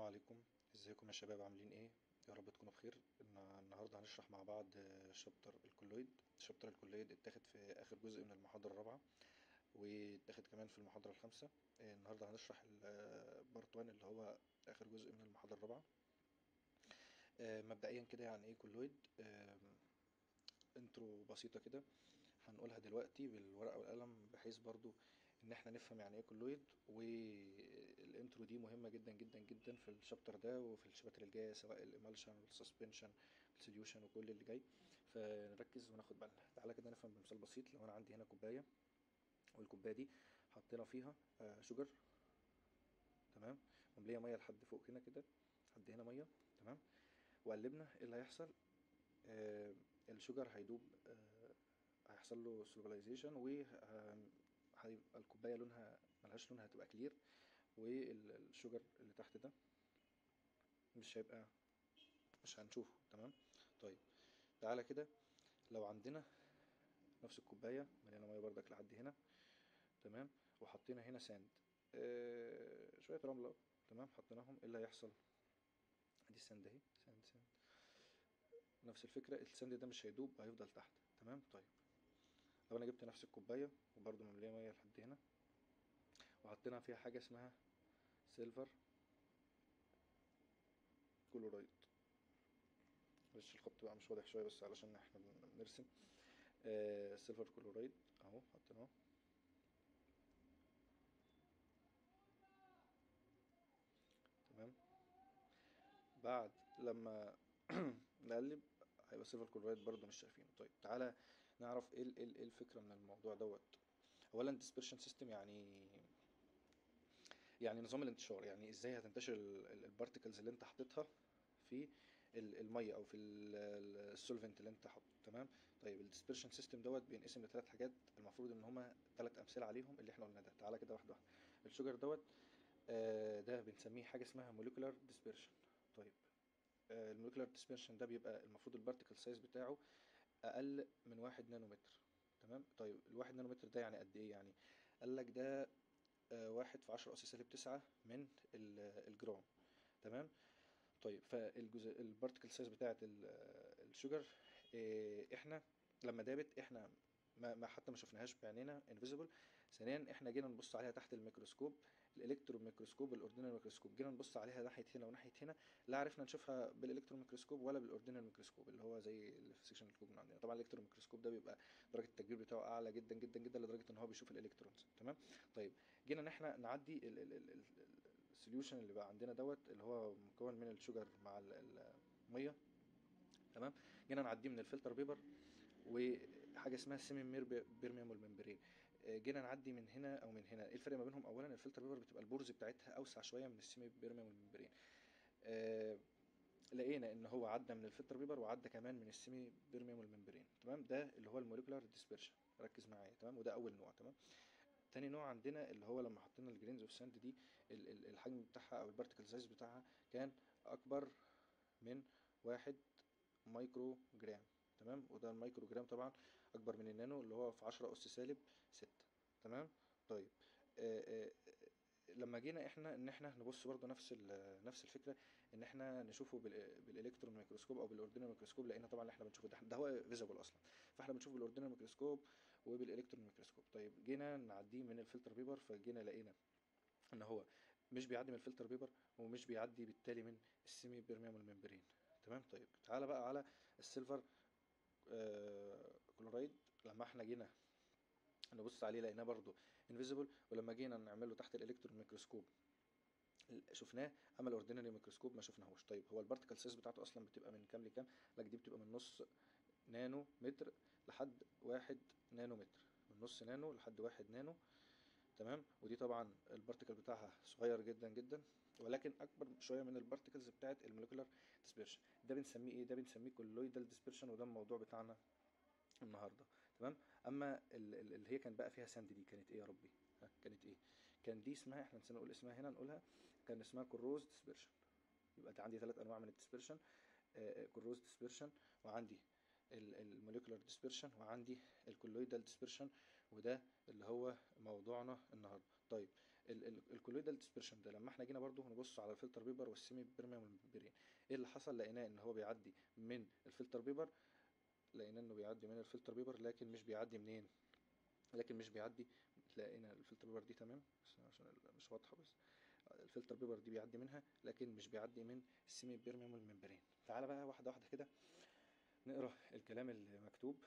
عليكم ازيكم يا شباب عاملين ايه يا رب تكونوا بخير النا- النهارده هنشرح مع بعض آه، شابتر الكولويد شابتر الكولويد اتاخد في اخر جزء من المحاضره الرابعه واتاخد كمان في المحاضره الخامسه آه، النهارده هنشرح البارت 1 اللي هو اخر جزء من المحاضره الرابعه آه، مبدئيا كده يعني ايه كولويد آم، انترو بسيطه كده هنقولها دلوقتي بالورقه والقلم بحيث برضو ان احنا نفهم يعني ايه كولويد والانترو دي مهمه جدا جدا جدا في الشابتر ده وفي الشباتر الجايه سواء الامالشن والسسبنشن والسوليوشن وكل اللي جاي فنركز وناخد بالنا تعالى كده نفهم بمثال بسيط لو انا عندي هنا كوبايه والكوبايه دي حطينا فيها آه، شوجر تمام ومليه ميه لحد فوق هنا كده لحد هنا ميه تمام وقلبنا ايه اللي هيحصل آه الشوجر هيدوب آه هيحصل له سولوبلايزيشن وهيبقى الكوبايه لونها ملهاش لون هتبقى كلير والشوجر اللي تحت ده مش هيبقى مش هنشوفه تمام طيب تعالى كده لو عندنا نفس الكوبايه مليانه ميه بردك لحد هنا تمام وحطينا هنا ساند آه شويه رمله تمام حطيناهم ايه اللي هيحصل دي الساند اهي ساند ساند نفس الفكره الساند ده مش هيدوب هيفضل تحت تمام طيب لو انا جبت نفس الكوبايه وبرده ممليه ميه لحد هنا وحطينا فيها حاجه اسمها سيلفر كلورايد معلش الخط بقى مش واضح شويه بس علشان احنا بنرسم آه سيلفر كلورايد اهو حطيناه تمام بعد لما نقلب هيبقى سيلفر كلورايد برضو مش شايفينه طيب تعالى نعرف ايه ال- ايه ال- ايه الفكره من الموضوع دوت اولا ديسبرشن سيستم يعني يعني نظام الانتشار يعني ازاي هتنتشر البارتكلز اللي انت حاططها في ال- الميه او في السولفنت اللي انت حاطه تمام طيب الديسبرشن سيستم دوت بينقسم لثلاث حاجات المفروض ان هما ثلاث امثله عليهم اللي احنا قلنا ده تعالى كده واحده واحده الشوجر دوت آه، ده بنسميه حاجه اسمها موليكولار ديسبرشن طيب الموليكولار ديسبرشن ده بيبقى المفروض البارتكل سايز بتاعه اقل من واحد نانومتر تمام طيب الواحد نانومتر ده يعني قد ايه يعني قال لك ده آه، واحد في عشرة أس سالب تسعة من ال- الجرام تمام طيب فالجزء البارتكل سايز بتاعت ال- الشوجر آه، احنا لما دابت احنا ما ما حتى ما شفناهاش بعينينا انفيزبل ثانيا احنا جينا نبص عليها تحت الميكروسكوب الالكترون ميكروسكوب الاوردينال ميكروسكوب جينا نبص عليها ناحيه هنا وناحيه هنا لا عرفنا نشوفها بالالكترون ميكروسكوب ولا بالاوردينال ميكروسكوب اللي هو زي اللي في سيكشن الكوب من عندنا طبعا الالكترون ميكروسكوب ده بيبقى درجه التكبير بتاعه اعلى جدا جدا جدا لدرجه ان هو بيشوف الالكترونز تمام طيب جينا ان احنا نعدي السوليوشن اللي بقى عندنا دوت اللي هو مكون من الشوجر مع ال- ال- الميه تمام جينا نعديه من الفلتر بيبر وحاجه اسمها سيمي بيرميبل ممبرين جينا نعدي من هنا او من هنا ايه الفرق ما بينهم اولا الفلتر بيبر بتبقى البورز بتاعتها اوسع شويه من السيمي بيرميبل ممبرين آه، لقينا ان هو عدى من الفلتر بيبر وعدى كمان من السيمي بيرميبل ممبرين تمام ده اللي هو الموليكولار ديسبرشن ركز معايا تمام وده اول نوع تمام تاني نوع عندنا اللي هو لما حطينا الجرينز اوف ساند دي ال- ال- الحجم بتاعها او البارتكل سايز بتاعها كان اكبر من واحد مايكرو جرام تمام وده المايكرو جرام طبعا اكبر من النانو اللي هو في عشرة اس سالب ستة تمام طيب آه آه لما جينا احنا ان احنا نبص برضو نفس ال- نفس الفكره ان احنا نشوفه بال- بالالكترون ميكروسكوب او بالاوردينال ميكروسكوب لقينا طبعا اللي احنا بنشوفه ده, ده هو فيزيبل اصلا فاحنا بنشوفه بالاوردينال ميكروسكوب وبالالكترون ميكروسكوب طيب جينا نعديه من الفلتر بيبر فجينا لقينا ان هو مش بيعدي من الفلتر بيبر ومش بيعدي بالتالي من السيمي بيرميبل ممبرين تمام طيب تعالى بقى على السيلفر آه كلورايد لما احنا جينا نبص عليه لقيناه برضو انفيزيبل ولما جينا نعمله تحت الالكترون ميكروسكوب شفناه اما الاوردينري ميكروسكوب ما شفناهوش طيب هو البارتكل سايز بتاعته اصلا بتبقى من كام لكام لك دي بتبقى من نص نانو متر لحد واحد نانو متر من نص نانو لحد واحد نانو تمام ودي طبعا البارتكل بتاعها صغير جدا جدا ولكن اكبر شويه من البارتكلز بتاعت الموليكولار ديسبيرشن ده بنسميه ايه ده بنسميه كولويدال ديسبيرشن وده الموضوع بتاعنا النهارده تمام اما ال- ال- اللي هي كان بقى فيها ساند دي كانت ايه يا ربي ها كانت ايه كان دي اسمها احنا نسينا نقول اسمها هنا نقولها كان اسمها كروز ديسبيرشن يبقى ده عندي ثلاث انواع من الديسبيرشن كروز ديسبيرشن وعندي الموليكولار ديسبرشن وعندي الكولويدال ديسبرشن وده اللي هو موضوعنا النهارده طيب الكولويدال ديسبرشن ده لما احنا جينا برضو نبص على الفلتر بيبر والسيمي بيرميام والممبرين ايه اللي حصل لقيناه ان هو بيعدي من الفلتر بيبر لقينا انه بيعدي من الفلتر بيبر لكن مش بيعدي منين لكن مش بيعدي لقينا الفلتر بيبر دي تمام بس عشان ال- مش واضحه بس الفلتر بيبر دي بيعدي منها لكن مش بيعدي من السيمي بيرميام والممبرين تعالى بقى واحده واحده كده نقرا الكلام اللي مكتوب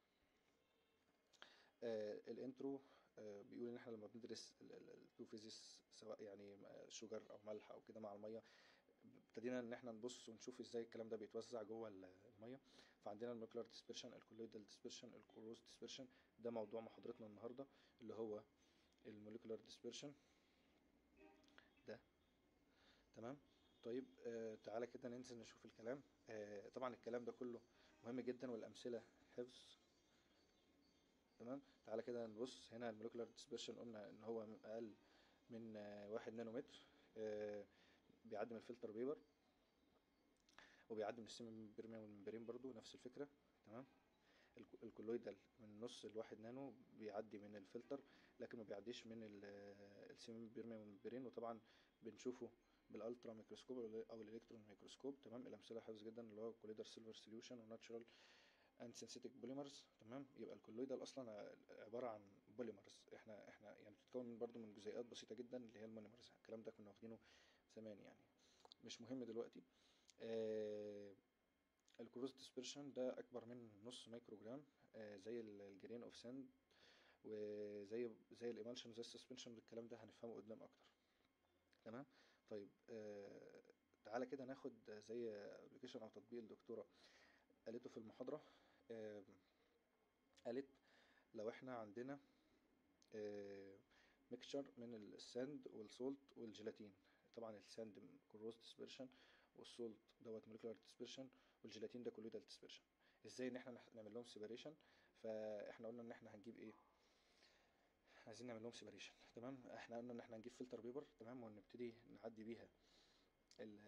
آه الانترو آه بيقول ان احنا لما بندرس التو فيزيس سواء يعني شوجر او ملح او كده مع الميه ابتدينا ان احنا نبص ونشوف ازاي الكلام ده بيتوزع جوه ال- الميه فعندنا المولكيولار ديسبرشن الكولويدال ديسبرشن الكوروز ديسبرشن ده موضوع محاضرتنا النهارده اللي هو المولكيولار ديسبرشن ده تمام طيب آه تعالى كده ننزل نشوف الكلام آه طبعا الكلام ده كله مهم جدا والامثله حفظ تمام تعالى كده نبص هنا المولكيولار ديسبرشن قلنا ان هو اقل من آه واحد نانومتر آه بيعدي من الفلتر بيبر وبيعدي من السيمي بيرميام والممبرين برضو نفس الفكره تمام الك- الكولويدال من نص الواحد نانو بيعدي من الفلتر لكن ما بيعديش من ال- السيمي بيرميام والممبرين وطبعا بنشوفه بالالترا ميكروسكوب أو- او الالكترون ميكروسكوب تمام الامثله حفظ جدا اللي هو كوليدر سيلفر سوليوشن وناتشورال اند سينثيتك بوليمرز تمام يبقى الكولويدال اصلا عباره عن بوليمرز احنا احنا يعني بتتكون من برضو من جزيئات بسيطه جدا اللي هي المونيمرز الكلام ده كنا واخدينه زمان يعني مش مهم دلوقتي آه الكروز ديسبرشن ده اكبر من نص مايكرو جرام آه زي ال- الجرين اوف ساند وزي زي الايمالشن زي السسبنشن الكلام ده هنفهمه قدام اكتر تمام طيب آه تعالى كده ناخد زي ابلكيشن او تطبيق الدكتوره قالته في المحاضره آه قالت لو احنا عندنا ميكشر من الساند والسولت والجيلاتين طبعا الساند كروز ديسبرشن والسولت دوت مولكيولار ديسبرشن والجيلاتين ده كولويدال ديسبرشن ازاي ان احنا نح- نعمل لهم سيبريشن فاحنا قلنا ان احنا هنجيب ايه عايزين نعمل لهم سيبريشن تمام احنا قلنا ان احنا هنجيب فلتر بيبر تمام ونبتدي نعدي بيها ال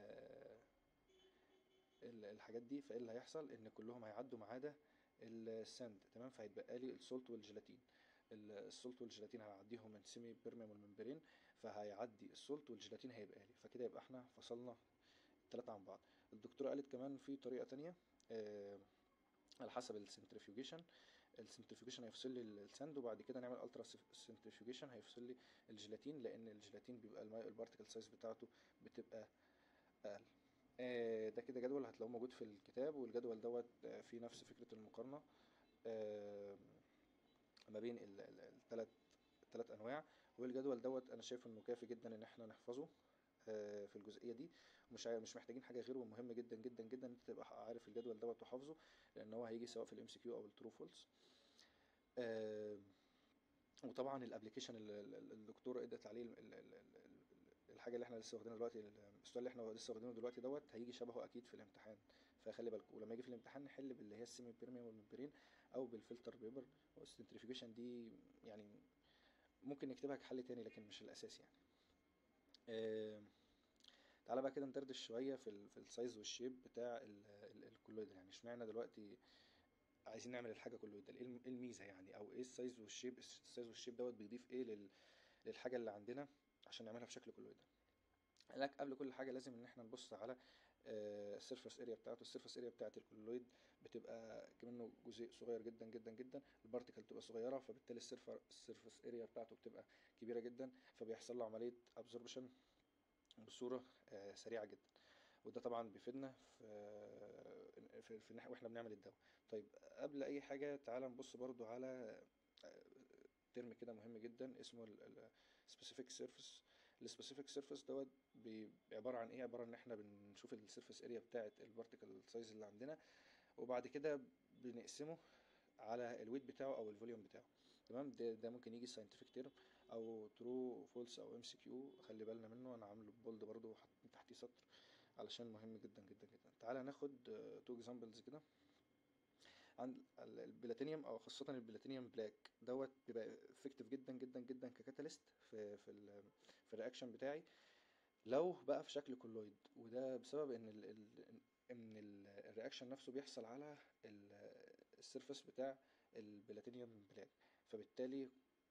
ال- الحاجات دي فايه اللي هيحصل ان كلهم هيعدوا ما عدا الساند تمام فهيتبقى لي السولت والجيلاتين ال- السولت والجيلاتين هعديهم من سيمي بيرميام والممبرين فهيعدي السولت والجيلاتين هيبقى لي فكده يبقى احنا فصلنا التلاتة عن بعض الدكتورة قالت كمان في طريقة تانية آه على حسب السنترفيوجيشن السنترفيوجيشن هيفصل لي الساند وبعد كده نعمل الترا سنترفيوجيشن هيفصل لي الجيلاتين لان الجيلاتين بيبقى الماء البارتيكل سايز بتاعته بتبقى اقل آه، ده كده جدول هتلاقوه موجود في الكتاب والجدول دوت آه، فيه نفس فكرة المقارنة آه، ما بين الثلاث الثلاث انواع والجدول دوت انا شايف انه كافي جدا ان احنا نحفظه آه، في الجزئيه دي ومش عا- مش محتاجين حاجه غيره مهم جدا جدا جدا ان انت تبقى عارف الجدول دوت وحافظه لان هو هيجي سواء في الام سي كيو او الترو فولس وطبعا الابلكيشن اللي اللي الدكتوره ادت عليه ال- ال- ال- ال- الحاجه اللي احنا لسه واخدينها دلوقتي السؤال اللي احنا لسه واخدينه دلوقتي دوت هيجي شبهه اكيد في الامتحان فخلي بالك ولما يجي في الامتحان نحل باللي هي السيمي بيرميوم والممبرين او بالفلتر بيبر والسنتريفيوجيشن دي يعني ممكن نكتبها كحل تاني لكن مش الاساس يعني آه، تعالى بقى كده ندردش شويه في ال في السايز والشيب بتاع ال- ال- الكولويدال يعني اشمعنى دلوقتي عايزين نعمل الحاجه كولويدال ايه الم- إيه الميزه يعني او ايه السايز والشيب السايز والشيب دوت بيضيف ايه لل للحاجه اللي عندنا عشان نعملها في شكل كولويدال لك قبل كل حاجه لازم ان احنا نبص على السيرفس اريا بتاعته السيرفس اريا بتاعه الكولويد بتبقى كمنه جزيء صغير جدا جدا جدا البارتيكل بتبقى صغيره فبالتالي السيرفر السيرفس اريا بتاعته بتبقى كبيره جدا فبيحصل له عمليه ابزوربشن بصوره آه، سريعه جدا وده طبعا بيفيدنا في في, في إن إحنا- واحنا بنعمل الدواء طيب قبل اي حاجه تعال نبص برضو على آه، ترم كده مهم جدا اسمه السبيسيفيك سيرفيس السبيسيفيك سيرفيس دوت بي- عباره عن ايه عباره ان احنا بنشوف السيرفيس اريا بتاعه البارتيكل سايز اللي عندنا وبعد كده بنقسمه على الويت بتاعه او الفوليوم بتاعه تمام ده ده ممكن يجي ساينتفك تيرم او ترو فولس او ام سي كيو خلي بالنا منه انا عامله بولد برضو وحاطط تحتيه سطر علشان مهم جدا جدا جدا تعالى ناخد تو اكزامبلز كده عند ال- البلاتينيوم او خاصه البلاتينيوم بلاك دوت بيبقى افكتيف جدا جدا جدا ككاتاليست في في ال في الرياكشن بتاعي لو بقى في شكل كولويد وده بسبب ان ال ال ان ال- الرياكشن نفسه بيحصل على ال- السيرفس بتاع البلاتينيوم بلاك فبالتالي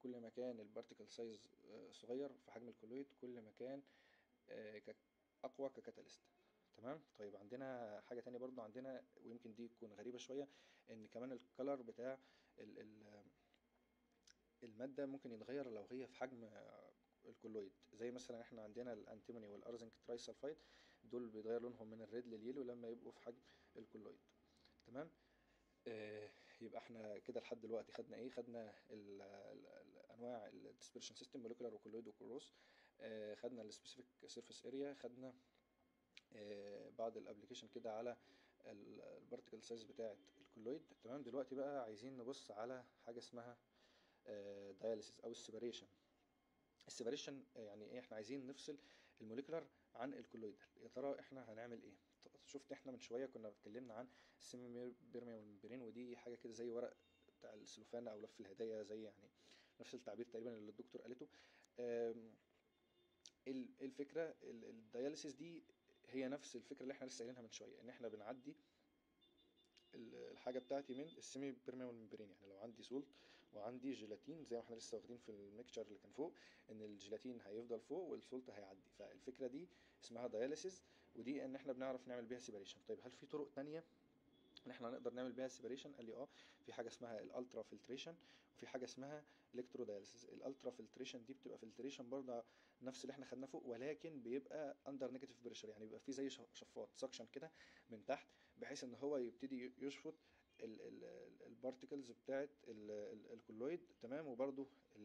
كل ما كان البارتيكل سايز صغير في حجم الكولويد كل ما كان آه، ك- اقوى ككاتاليست تمام طيب عندنا حاجة تانية برضو عندنا ويمكن دي تكون غريبة شوية ان كمان الكلر بتاع ال ال المادة ممكن يتغير لو هي في حجم آه، الكولويد زي مثلا احنا عندنا الانتيموني والارزنك تراي سلفايد دول بيتغير لونهم من الريد لليلو لما يبقوا في حجم الكولويد تمام آه، يبقى احنا كده لحد دلوقتي خدنا ايه خدنا ال- ال- ال- انواع الديسبرشن سيستم موليكولار وكولويد وكروس آه، خدنا السبيسيفيك سيرفيس اريا خدنا آه، بعض الابلكيشن كده على البارتيكل سايز بتاعه الكولويد تمام دلوقتي بقى عايزين نبص على حاجه اسمها داياليسيس او السيبريشن السيبريشن يعني ايه احنا عايزين نفصل الموليكولار عن الكولويد يا ترى احنا هنعمل ايه ط- شفت احنا من شويه كنا اتكلمنا عن السيمي بيرميبل ممبرين ودي حاجه كده زي ورق بتاع السلوفان او لف الهدايا زي يعني نفس التعبير تقريبا اللي الدكتور قالته آم، ال- الفكره ال- الدياليسيس دي هي نفس الفكره اللي احنا لسه قايلينها من شويه ان احنا بنعدي ال- الحاجه بتاعتي من السيمي بيرميبل ممبرين يعني لو عندي سولت وعندي جيلاتين زي ما احنا لسه واخدين في الميكتشر اللي كان فوق ان الجيلاتين هيفضل فوق والسولت هيعدي فالفكره دي اسمها داياليسيس ودي ان احنا بنعرف نعمل بيها سيبريشن طيب هل في طرق تانية ان احنا نقدر نعمل بيها سيبريشن قال لي اه في حاجه اسمها الالترا فلتريشن وفي حاجه اسمها الكترو داياليسيس الالترا فلتريشن دي بتبقى فلتريشن برضه نفس اللي احنا خدناه فوق ولكن بيبقى اندر نيجاتيف بريشر يعني بيبقى في زي ش- شفاط سكشن كده من تحت بحيث ان هو يبتدي يشفط البارتيكلز بتاعت ال- ال- الكولويد تمام وبرضه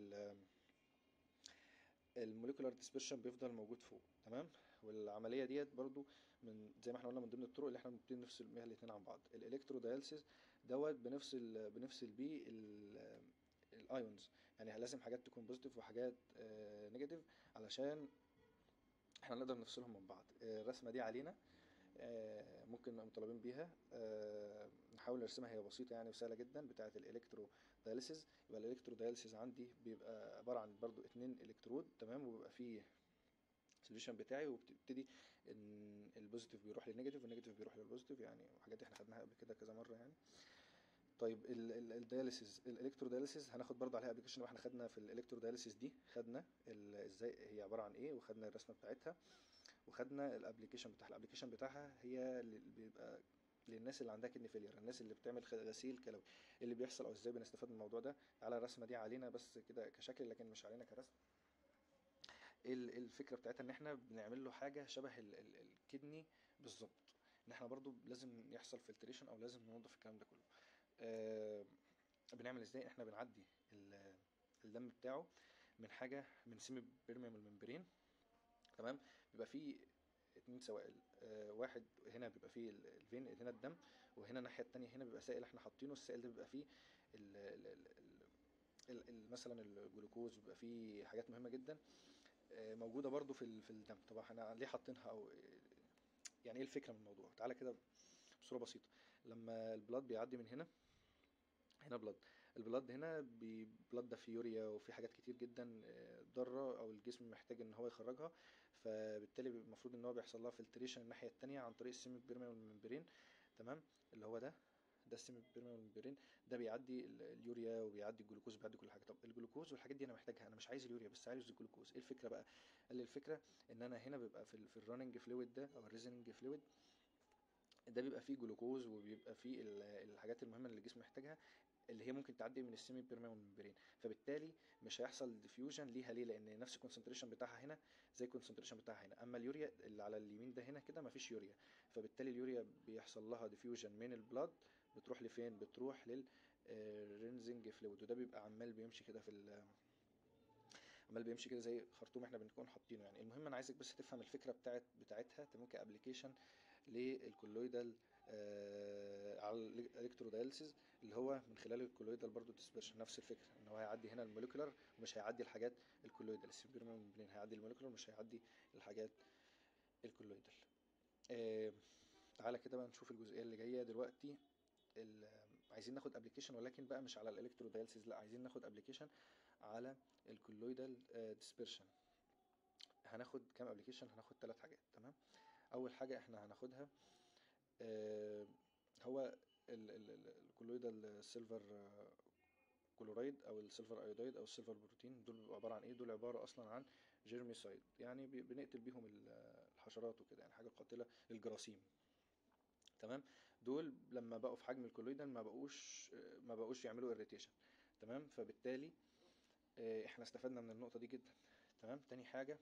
الموليكولار ديسبرشن بيفضل موجود فوق تمام والعمليه ديت برضو من زي ما احنا قلنا من ضمن الطرق اللي احنا بنبتدي نفصل بيها الاثنين عن بعض الالكترو داياليسيس دوت بنفصل بنفصل بيه ال- الايونز يعني لازم حاجات تكون بوزيتيف وحاجات نيجاتيف علشان احنا نقدر نفصلهم من بعض آه، الرسمه دي علينا آه، ممكن نبقى مطالبين بيها آه، نحاول نرسمها هي بسيطة يعني وسهلة جدا بتاعة الإلكترو دايليسيز يبقى الإلكترو دايليسيز عندي بيبقى عبارة عن برضو اتنين إلكترود تمام وبيبقى فيه السوليوشن بتاعي وبتبتدي ان البوزيتيف بيروح للنيجاتيف والنيجاتيف بيروح للبوزيتيف يعني حاجات احنا خدناها قبل كده كذا مرة يعني طيب الدياليسيز الالكترو دياليسيز هناخد برضه عليها ابلكيشن واحنا خدنا في الالكترو دياليسيز دي خدنا ال- ازاي هي عباره عن ايه وخدنا الرسمه بتاعتها وخدنا الابلكيشن بتاعها الابلكيشن بتاعها هي اللي بيبقى للناس اللي عندها كدني فيلير الناس اللي بتعمل خ- غسيل كلوي إيه اللي بيحصل او ازاي بنستفاد من الموضوع ده على الرسمه دي علينا بس كده كشكل لكن مش علينا كرسم إيه ال- إيه الفكره بتاعتها ان احنا بنعمل له حاجه شبه ال- ال- الكدني بالظبط ان احنا برضو لازم يحصل فلتريشن او لازم ننظف الكلام ده كله آه بنعمل ازاي احنا بنعدي ال- الدم بتاعه من حاجه من سيمي بيرميبل ممبرين تمام بيبقى فيه اتنين سوائل آه واحد هنا بيبقى فيه ال- الفين هنا الدم وهنا الناحيه التانية هنا بيبقى سائل احنا حاطينه السائل ده بيبقى فيه ال ال ال ال ال مثلا الجلوكوز بيبقى فيه حاجات مهمه جدا آه موجوده برضو في ال- في الدم طبعا احنا ليه حاطينها او يعني ايه الفكره من الموضوع تعالى كده بصوره بسيطه لما البلاد بيعدي من هنا هنا بلاد البلاد هنا بي- بلاد ده فيه يوريا وفي حاجات كتير جدا آه، ضاره او الجسم محتاج ان هو يخرجها فبالتالي بيبقى المفروض ان هو بيحصل لها فلتريشن الناحيه التانية عن طريق السيمي بيرميبل ممبرين تمام اللي هو ده ده السيمي بيرميبل ممبرين ده بيعدي ال- اليوريا وبيعدي الجلوكوز وبيعدي كل حاجه طب الجلوكوز والحاجات دي انا محتاجها انا مش عايز اليوريا بس عايز الجلوكوز ايه الفكره بقى قال لي الفكره ان انا هنا بيبقى في ال في الرننج فلويد ده او الريزننج فلويد ده بيبقى فيه جلوكوز وبيبقى فيه ال- الحاجات المهمه اللي الجسم محتاجها اللي هي ممكن تعدي من السيمي بيرميبل ممبرين فبالتالي مش هيحصل ديفيوجن ليها ليه لان نفس الكونسنتريشن بتاعها هنا زي الكونسنتريشن بتاعها هنا اما اليوريا اللي على اليمين ده هنا كده مفيش يوريا فبالتالي اليوريا بيحصل لها ديفيوجن من البلاد بتروح لفين بتروح لل رينزنج فلويد وده بيبقى عمال بيمشي كده في ال- عمال بيمشي كده زي خرطوم احنا بنكون حاطينه يعني المهم انا عايزك بس تفهم الفكره بتاعت بتاعتها تمام كابلكيشن للكولويدال آه على الالكترودايلسيس اللي هو من خلال الكولويدال برضو ديسبرشن نفس الفكره ان هو هيعدي هنا الموليكولار ومش هيعدي الحاجات الكولويدال السيبيرمين هيعدي الموليكولار مش هيعدي الحاجات الكولويدال آه تعالى كده بقى نشوف الجزئيه اللي جايه دلوقتي ال- عايزين ناخد ابلكيشن ولكن بقى مش على الالكترودايلسيس لا عايزين ناخد ابلكيشن على الكولويدال ديسبرشن هناخد كام ابلكيشن هناخد ثلاث حاجات تمام اول حاجه احنا هناخدها آه، هو الكولويدال سيلفر كلورايد او السيلفر ايودايد او السيلفر بروتين دول بيبقوا عباره عن ايه دول عباره اصلا عن جيرميسايد يعني بي- بنقتل بيهم ال- الحشرات وكده يعني حاجه قاتله للجراثيم تمام دول لما بقوا في حجم الكولويدال ما بقوش ما بقوش يعملوا اريتيشن تمام فبالتالي آه، احنا استفدنا من النقطه دي جدا تمام تاني حاجه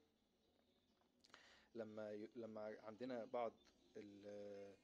لما ي... لما عندنا بعض ال...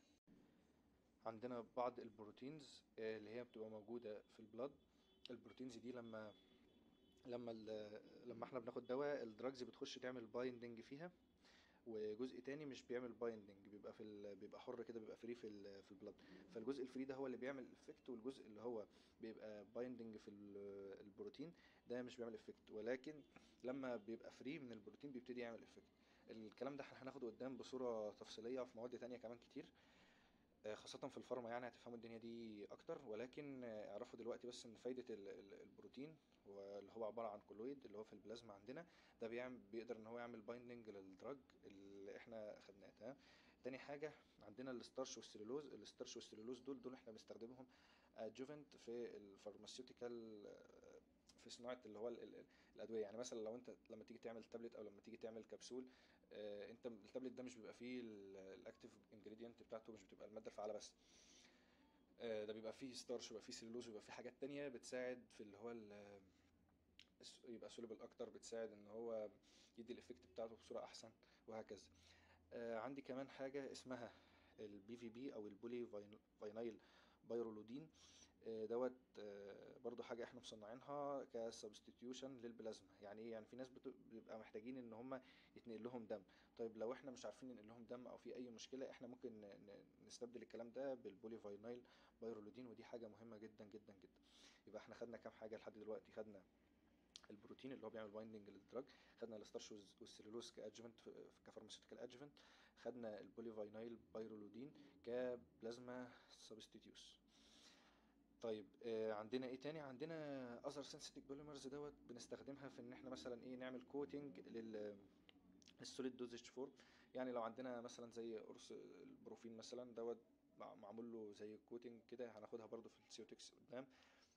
عندنا بعض البروتينز آه، اللي هي بتبقى موجوده في البلد البروتينز دي لما لما ال... لما احنا بناخد دواء الدراجز بتخش تعمل بايندنج فيها وجزء تاني مش بيعمل بايندنج بيبقى في ال... بيبقى حر كده بيبقى فري في ال... في البلد فالجزء الفري ده هو اللي بيعمل افكت والجزء اللي هو بيبقى بايندنج في ال- البروتين ده مش بيعمل افكت ولكن لما بيبقى فري من البروتين بيبتدي يعمل افكت الكلام ده احنا هناخده قدام بصورة تفصيلية في مواد تانية كمان كتير آه، خاصة في الفارما يعني هتفهموا الدنيا دي أكتر ولكن آه، اعرفوا دلوقتي بس إن فايدة ال- ال- البروتين هو اللي هو عبارة عن كولويد اللي هو في البلازما عندنا ده بيعمل بيقدر إن هو يعمل بايندنج للدراج اللي احنا خدناه تمام تاني حاجة عندنا الستارش والسلولوز الستارش والسلولوز دول دول احنا بنستخدمهم ادجوفنت في الفارماسيوتيكال في صناعة اللي هو ال- ال- الأدوية يعني مثلا لو أنت لما تيجي تعمل تابلت أو لما تيجي تعمل كبسول آه، أنت التابلت ده مش بيبقى فيه الأكتيف انجريدينت بتاعته مش بتبقى المادة الفعالة بس آه، ده بيبقى فيه ستارش ويبقى فيه سلولوز ويبقى فيه حاجات تانية بتساعد في اللي هو ال- الس- يبقى سوليبل أكتر بتساعد إن هو يدي الإفكت بتاعته بصورة أحسن وهكذا آه، عندي كمان حاجة اسمها البي في بي أو البولي فاين- فاينايل بايرولودين آه، دوت آه، برضو حاجة احنا مصنعينها كسبستيتيوشن للبلازما يعني ايه يعني في ناس بت- بيبقى محتاجين ان هم يتنقل لهم دم طيب لو احنا مش عارفين ننقل لهم دم او في اي مشكلة احنا ممكن ن- ن- نستبدل الكلام ده بالبوليفاينايل بايرولودين ودي حاجة مهمة جدا جدا جدا يبقى احنا خدنا كام حاجة لحد دلوقتي خدنا البروتين اللي هو بيعمل بايندنج للدراج خدنا الستارش والز- والسلولوز كادجفنت كفارماسيوتيكال ادجفنت خدنا البوليفاينايل بايرولودين كبلازما سبستيتيوس طيب آه، عندنا ايه تاني عندنا اذر سينثيتك بوليمرز دوت بنستخدمها في ان احنا مثلا ايه نعمل كوتنج لل السوليد دوزج فورم يعني لو عندنا مثلا زي قرص البروفين مثلا دوت مع- معمول له زي كوتنج كده هناخدها برضو في السيوتكس قدام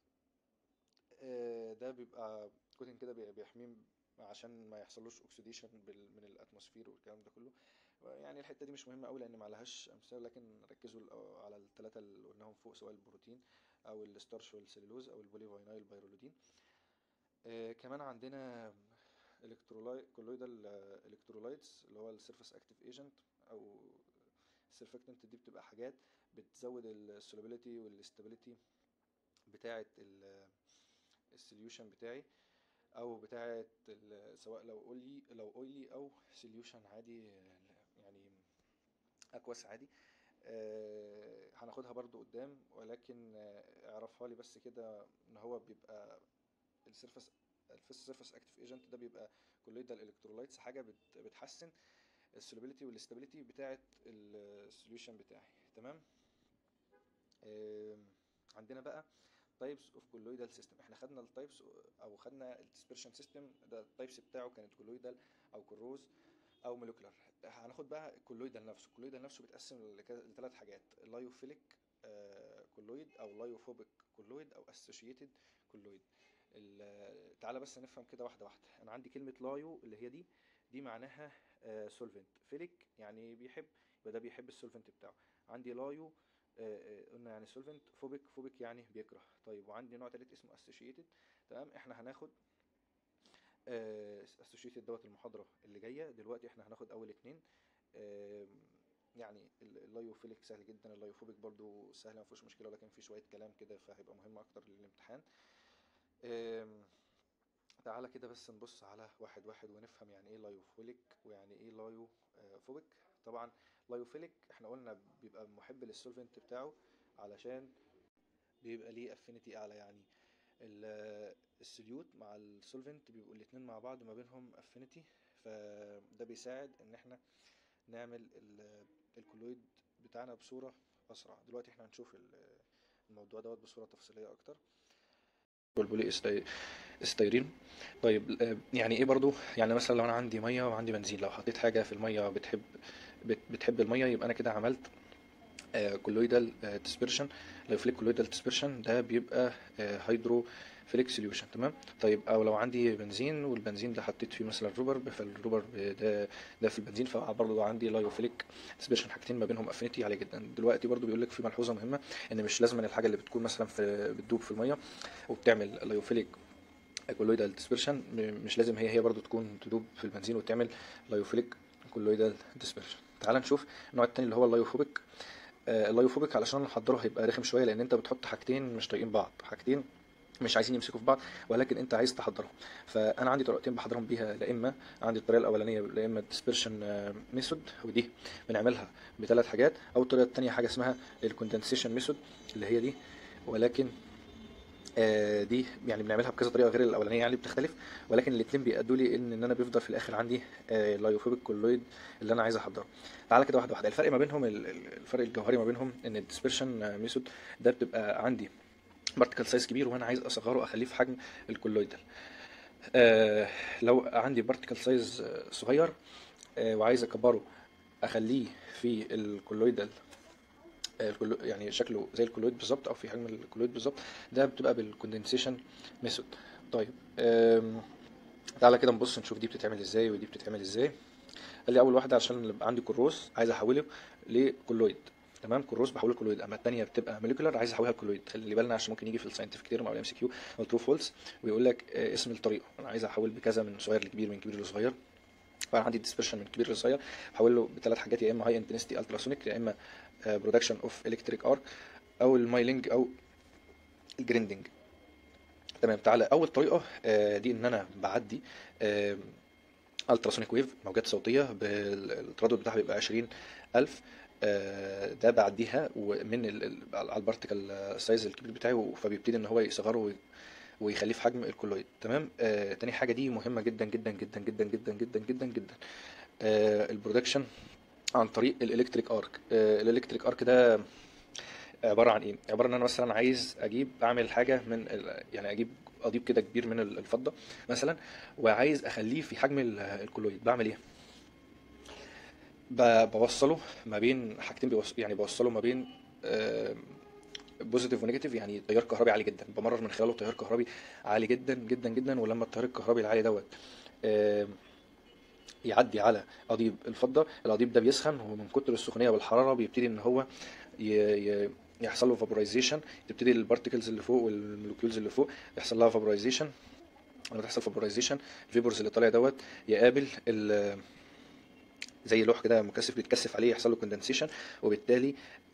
آه، ده بيبقى كوتنج كده بي- بيحميه عشان ما يحصلوش اوكسيديشن من الاتموسفير والكلام ده كله يعني الحته دي مش مهمه قوي لان ما لهاش امثله لكن ركزوا الأ- على الثلاثه اللي قلناهم فوق سواء البروتين او الستارش والسلولوز او البوليفاينايل بايرولودين آه كمان عندنا الكترولايت كولويدال الكترولايتس اللي هو السيرفيس اكتيف ايجنت او السيرفكتنت دي بتبقى حاجات بتزود السولوبيليتي والاستابيليتي بتاعه السوليوشن بتاعي او بتاعه ال- سواء لو اويلي لو اويلي او سوليوشن عادي آه، يعني اكواس عادي آه، هناخدها برضو قدام ولكن آه، اعرفها لي بس كده ان هو بيبقى السيرفس السيرفس اكتيف ايجنت ده بيبقى كولويدال الكترولايتس حاجه بت- بتحسن السولوبيليتي والاستابيليتي بتاعه السوليوشن بتاعي تمام آم، عندنا بقى تايبس اوف كولويدال سيستم احنا خدنا التايبس او خدنا الديسبرشن سيستم ده التايبس بتاعه كانت كولويدال او كروز او مولكولار هناخد بقى الكولويدال نفسه الكولويدال نفسه بيتقسم لثلاث حاجات لايوفيليك كولويد او لايوفوبيك كولويد او اسوشيتد كولويد تعالى بس نفهم كده واحده واحده انا عندي كلمه لايو اللي هي دي دي معناها سولفنت فيليك يعني بيحب يبقى ده بيحب السولفنت بتاعه عندي لايو آه، آه، قلنا يعني سولفنت فوبيك فوبيك يعني بيكره طيب وعندي نوع تالت اسمه اسوشيتد تمام احنا هناخد اسوشيتد دوت المحاضره اللي جايه دلوقتي احنا هناخد اول اتنين آم، يعني ال- اللايوفيليك سهل جدا اللايوفوبيك برضو سهل ما فيهوش مشكله ولكن في شويه كلام كده فهيبقى مهم اكتر للامتحان آم، تعالى كده بس نبص على واحد واحد ونفهم يعني ايه لايوفيليك ويعني ايه لايوفوبيك طبعا لايوفيليك احنا قلنا بيبقى محب للسولفنت بتاعه علشان بيبقى ليه افينيتي اعلى يعني ال- السوليوت مع السولفنت بيبقوا الاتنين مع بعض ما بينهم افينيتي فده بيساعد ان احنا نعمل ال- الكولويد بتاعنا بصورة اسرع دلوقتي احنا هنشوف ال- الموضوع دوت بصورة تفصيلية اكتر والبولي استي- استيرين طيب آه، يعني ايه برضو يعني مثلا لو انا عندي ميه وعندي بنزين لو حطيت حاجه في الميه بتحب بت- بتحب الميه يبقى انا كده عملت كولويدال ديسبرشن لو فليك كولويدال ديسبرشن ده بيبقى هيدرو فيليك سوليوشن تمام طيب او لو عندي بنزين والبنزين ده حطيت فيه مثلا روبر فالروبر ده ده في البنزين فبرضه عندي لايوفيليك ديسبرشن حاجتين ما بينهم افينيتي عاليه جدا دلوقتي برضه بيقول لك في ملحوظه مهمه ان مش لازم الحاجه اللي بتكون مثلا في بتدوب في الميه وبتعمل لايوفيليك كولويدال ديسبرشن مش لازم هي هي برضو تكون تدوب في البنزين وتعمل لايوفيليك كولويدال ديسبرشن تعال نشوف النوع التاني اللي هو اللايوفوبيك آه اللايوفوبيك علشان نحضره هيبقى رخم شويه لان انت بتحط حاجتين مش طايقين بعض حاجتين مش عايزين يمسكوا في بعض ولكن انت عايز تحضرهم فانا عندي طريقتين بحضرهم بيها لا اما عندي الطريقه الاولانيه لا اما الديسبرشن ميثود ودي بنعملها بثلاث حاجات او الطريقه الثانيه حاجه اسمها الكوندنسيشن ميثود اللي هي دي ولكن آه دي يعني بنعملها بكذا طريقه غير الاولانيه يعني بتختلف ولكن الاثنين بيأدوا لي ان ان انا بيفضل في الاخر عندي آه لايوفوبيك كولويد اللي انا عايز احضره تعالى كده واحده واحده الفرق ما بينهم الفرق الجوهري ما بينهم ان الديسبرشن ميثود ده بتبقى عندي بارتيكل سايز كبير وانا عايز اصغره اخليه في حجم الكولويدال آه لو عندي بارتيكل سايز صغير آه وعايز اكبره اخليه في الكولويدال يعني شكله زي الكولويد بالظبط او في حجم الكولويد بالظبط ده بتبقى بالكوندنسيشن ميثود طيب تعالى كده نبص نشوف دي بتتعمل ازاي ودي بتتعمل ازاي قال لي اول واحده عشان يبقى عندي كروس عايز احوله لكولويد تمام كروس بحوله لكولويد اما الثانيه بتبقى موليكولار عايز احولها لكولويد خلي بالنا عشان ممكن يجي في الساينتفك تيرم او الام سي كيو او ترو فولس ويقول لك اسم الطريقه انا عايز احول بكذا من صغير لكبير من كبير لصغير فانا عندي ديسبرشن من كبير لصغير بحول له بثلاث حاجات يا اما هاي انتنستي التراسونيك يا اما برودكشن اوف الكتريك ارك او المايلنج او الجريندنج تمام تعالى اول طريقه دي ان انا بعدي التراسونيك ويف موجات صوتيه بالتردد بتاعها بيبقى 20000 ده بعديها ومن على البارتيكل سايز الكبير بتاعي فبيبتدي ان هو يصغره ويخليه في حجم الكولويد تمام آه تاني حاجه دي مهمه جدا جدا جدا جدا جدا جدا جدا جدا آه البرودكشن عن طريق الالكتريك ارك آه الالكتريك ارك ده عباره عن ايه عباره ان انا مثلا عايز اجيب اعمل حاجه من يعني اجيب اضيف كده كبير من الفضه مثلا وعايز اخليه في حجم الكولويد بعمل ايه بوصله ما بين حاجتين بيوصل يعني بوصله ما بين بوزيتيف ونيجاتيف يعني تيار كهربي عالي جدا بمرر من خلاله تيار كهربي عالي جدا جدا جدا ولما التيار الكهربي العالي دوت يعدي على قضيب الفضه القضيب ده بيسخن ومن كتر السخونيه والحراره بيبتدي ان هو يحصل له فابورايزيشن تبتدي البارتكلز اللي فوق والمولكيولز اللي فوق يحصل لها فابورايزيشن لما تحصل فابورايزيشن الفيبرز اللي طالع دوت يقابل زي لوح كده مكثف بيتكثف عليه يحصل له كوندنسيشن وبالتالي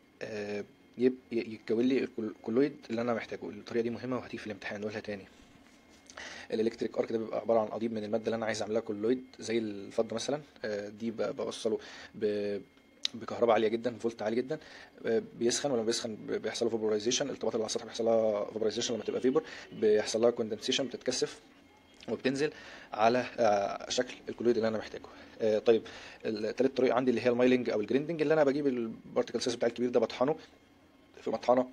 يتكون لي الكولويد اللي انا محتاجه الطريقه دي مهمه وهتيجي في الامتحان نقولها تاني الالكتريك ارك ده بيبقى عباره عن قضيب من الماده اللي انا عايز اعملها كولويد زي الفضه مثلا دي بوصله بكهرباء عاليه جدا فولت عالي جدا بيسخن ولما بيسخن بيحصل له فابورايزيشن الارتباط اللي على السطح بيحصل لها فابورايزيشن لما تبقى فيبر بيحصل لها كوندنسيشن بتتكثف وبتنزل على شكل الكولويد اللي انا محتاجه طيب تالت طريقه عندي اللي هي المايلنج او الجريندنج اللي انا بجيب البارتيكل سايز بتاع الكبير ده بطحنه في مطحنه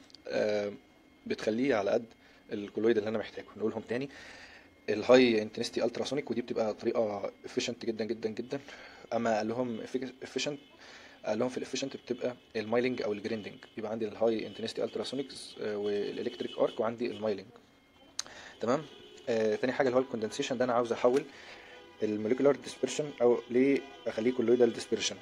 بتخليه على قد الكولويد اللي انا محتاجه نقولهم تاني الهاي انتنستي التراسونيك ودي بتبقى طريقه افيشنت جدا جدا جدا اما قال لهم افيشنت قال لهم في الافيشنت بتبقى المايلنج او الجريندنج يبقى عندي الهاي انتنستي التراسونيكس والالكتريك ارك وعندي المايلنج تمام آه تاني حاجه اللي هو الكوندنسيشن ده انا عاوز احول الموليكولار ديسبرشن او ليه اخليه كولويدال ديسبرشن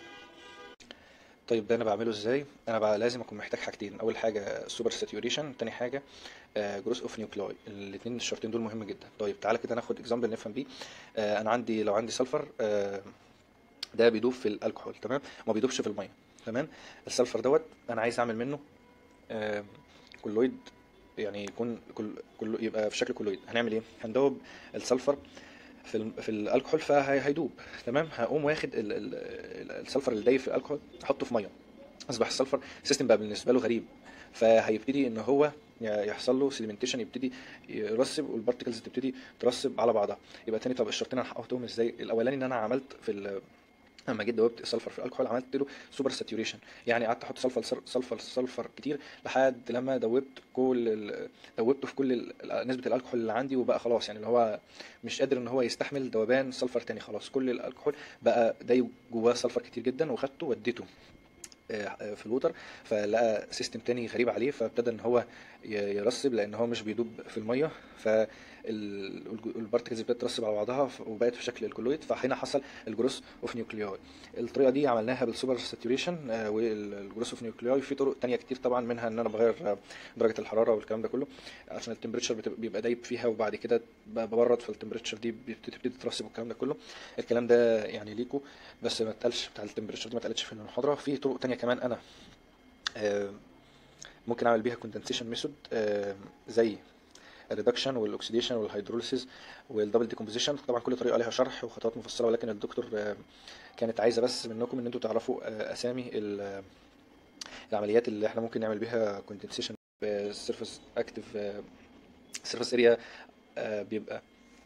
طيب ده انا بعمله ازاي انا بقى لازم اكون محتاج حاجتين اول حاجه سوبر ساتيوريشن تاني حاجه جروس اوف نيوكلاي الاثنين الشرطين دول مهم جدا طيب تعالى كده ناخد اكزامبل نفهم بيه آه انا عندي لو عندي سلفر آه ده بيدوب في الكحول تمام ما بيدوبش في الميه تمام السلفر دوت انا عايز اعمل منه آه كولويد يعني يكون كل كل يبقى في شكل كولويد هنعمل ايه هندوب السلفر في في الكحول فهيدوب تمام هقوم واخد ال ال السلفر اللي دايب في الكحول احطه في ميه اصبح السلفر سيستم بقى بالنسبه له غريب فهيبتدي ان هو يحصل له سيدمنتيشن يبتدي يرسب والبارتكلز تبتدي ترسب على بعضها يبقى تاني طب الشرطين انا حققتهم ازاي الاولاني ان انا عملت في لما جيت دوبت السلفر في الكحول عملت له سوبر ساتيوريشن يعني قعدت احط سلفر سلفر سلفر كتير لحد لما دوبت كل دوبته في كل نسبه الكحول اللي عندي وبقى خلاص يعني اللي هو مش قادر ان هو يستحمل ذوبان سلفر تاني خلاص كل الكحول بقى دايب جواه سلفر كتير جدا وخدته وديته في الوتر فلقى سيستم تاني غريب عليه فابتدى ان هو ي- يرسب لان هو مش بيدوب في الميه فالبارتكلز بتترسب على بعضها ف- وبقت في شكل الكولويد فهنا حصل الجروس اوف نيوكلياي الطريقه دي عملناها بالسوبر ساتوريشن والجروس اوف نيوكلياي في طرق تانية كتير طبعا منها ان انا بغير آه، درجه الحراره والكلام ده كله عشان التمبريتشر بيبقى دايب فيها وبعد كده ب- ببرد فالتمبريتشر دي بتبتدي تترسب والكلام ده كله الكلام ده يعني ليكو بس ما اتقالش بتاع التمبريتشر دي ما اتقالتش في المحاضره في طرق تانية كمان انا آه، ممكن اعمل بيها كوندنسيشن ميثود زي الريدكشن والاكسيديشن والهيدروليسيس والدبل ديكومبوزيشن طبعا كل طريقه ليها شرح وخطوات مفصله ولكن الدكتور آه، كانت عايزه بس منكم ان انتوا تعرفوا آه، اسامي ال- العمليات اللي احنا ممكن نعمل بيها كوندنسيشن بالسيرفس اكتف سيرفس اريا بيبقى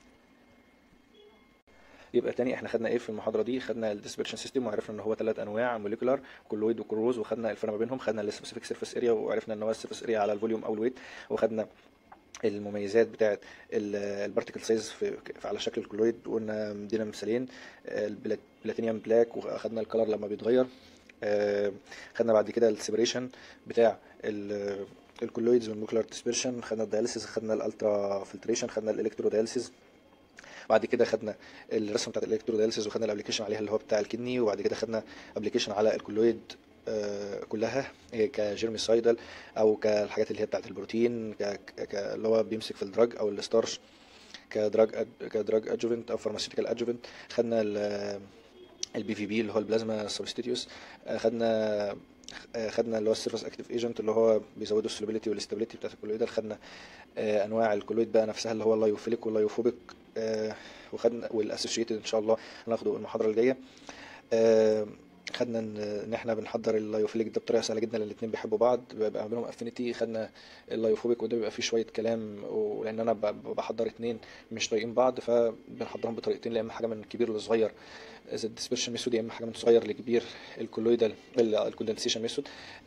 يبقى تاني احنا خدنا ايه في المحاضره دي خدنا الديسبرشن سيستم وعرفنا ان هو ثلاث انواع موليكولار كولويد وكروز وخدنا الفرق ما بينهم خدنا السبيسيفيك سيرفيس اريا وعرفنا ان هو السيرفيس اريا على الفوليوم او الويت وخدنا المميزات بتاعه البارتيكل سايز في في- على شكل الكولويد وقلنا ادينا مثالين البلاتينيوم بلاك واخدنا الكلر لما بيتغير آه، خدنا بعد كده السيبريشن بتاع ال- الكولويدز والنوكلير ديسبرشن خدنا الدياليسيس خدنا الالترا فلتريشن خدنا الالكترو دياليسيس بعد كده خدنا الرسمه بتاعت الالكترو دياليسيس وخدنا الابلكيشن عليها اللي هو بتاع الكدني وبعد كده خدنا ابلكيشن على الكولويد آه، كلها إيه كجيرميسايدال او كالحاجات اللي هي بتاعت البروتين ك- ك- اللي هو بيمسك في الدراج او الستارش كدراج أد- كدراج ادجوفنت او فارماسيوتيكال ادجوفنت خدنا البي في بي اللي هو البلازما سبستيتيوس خدنا آه، خدنا اللي هو السيرفس اكتيف ايجنت اللي هو بيزودوا السولوبيليتي والاستابيليتي بتاعت الكولويدال خدنا آه، انواع الكولويد بقى نفسها اللي هو اللايوفيليك واللايوفوبيك آه، وخدنا والاسوشيتد ان شاء الله هناخده المحاضره الجايه آه، خدنا ان إن احنا بنحضر اللايوفيليك ده بطريقه سهله جدا لان الاثنين بيحبوا بعض بيبقى بينهم افينيتي خدنا اللايوفوبيك وده بيبقى فيه شويه كلام ولان انا ب- بحضر اثنين مش طايقين بعض فبنحضرهم بطريقتين يا اما حاجه من كبير لصغير زي الديسبرشن ميثود يا اما حاجه من صغير لكبير الكولويدال الكوندنسيشن ميثود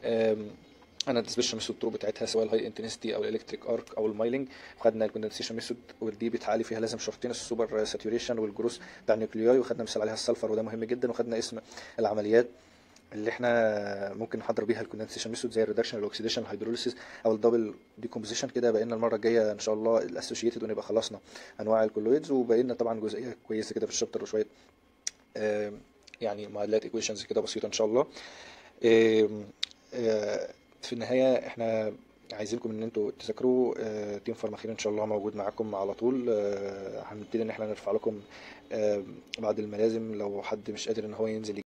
انا الديسبرشن ميثود الطرق بتاعتها سواء الهاي انتنستي او الالكتريك ارك او المايلنج خدنا الكوندنسيشن ميثود ودي بيتعالي فيها لازم شرطين السوبر ساتوريشن والجروس بتاع النيوكليوي وخدنا مثال عليها السلفر وده مهم جدا وخدنا اسم العمليات اللي احنا ممكن نحضر بيها الكوندنسيشن ميثود زي الريدكشن الاكسيديشن الهيدروليسيس او الدبل ديكومبوزيشن كده بقينا المره الجايه ان شاء الله الاسوشيتد ونبقى خلصنا انواع الكولويدز وبقينا طبعا جزئيه كويسه كده في الشابتر وشويه آم، يعني معادلات ايكويشنز كده بسيطه ان شاء الله آم، آه، في النهايه احنا عايزينكم ان انتوا تذاكروا آه، تيم فارماخير ان شاء الله موجود معاكم على طول آه، هنبتدي ان احنا نرفع لكم آه، بعض الملازم لو حد مش قادر ان هو ينزل